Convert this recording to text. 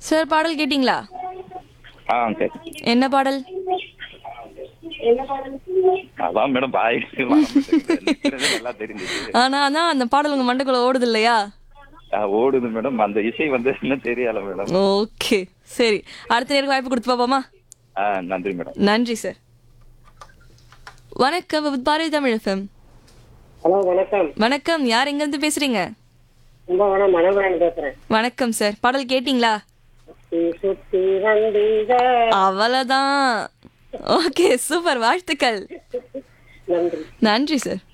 sir பாடல் கேட்டிங்களா ஆ சரி என்ன பாடல் அதான் மேடம் பாய் நிக்கிறது நல்லா தெரிஞ்சுது ஆனா அதான் அந்த பாடல் உங்க மண்டைக்குள்ள ஓடுது இல்லையா ஆ, ஓடுது மேடம் அந்த இசை வந்து இன்னும் தெரியல மேடம் ஓகே சரி அடுத்த நேருக்கு வாய்ப்பு கொடுத்து பாப்போமா ஆ நன்றி மேடம் நன்றி சார் வணக்கம் with Bharathi Tamil FM hello வணக்கம் வணக்கம் யார் எங்க இருந்து பேசுறீங்க கும்பகோணம் மனோகரன் பேசுறேன் வணக்கம் சார் பாடல் கேட்டிங்களா சுத்தி சுத்தி வந்தீங்க அவ்வளவுதான் ஓகே சூப்பர் வாழ்த்துக்கள் நன்றி நன்றி சார்